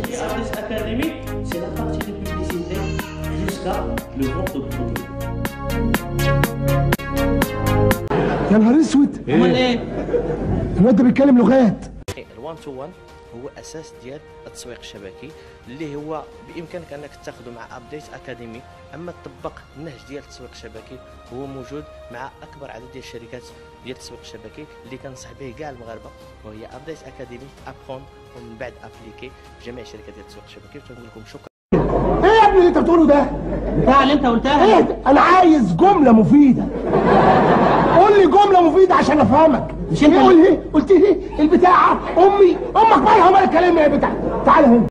Artist Academy, c'est la partie de publicité jusqu'à le vente de produits. يا نهار اسود امال ايه؟ الواد ده بيتكلم لغات الوان تو وان هو اساس ديال التسويق الشبكي اللي هو بامكانك انك تاخذه مع ابديت اكاديمي اما تطبق النهج ديال التسويق الشبكي هو موجود مع اكبر عدد ديال الشركات ديال التسويق الشبكي اللي كنصح به كاع المغاربه وهي ابديت اكاديمي ابخون ومن بعد ابليكي في جميع الشركات ديال التسويق الشبكي وتنقول لكم شكرا ايه يا ابني اللي انت بتقوله ده بتاع اللي انت قلتها ايه ده؟ انا عايز جمله مفيده قول لي جمله مفيده عشان افهمك مش انت ايه قول ايه قلت لي البتاعه امي امك مالها مال الكلام يا بتاع تعال هنا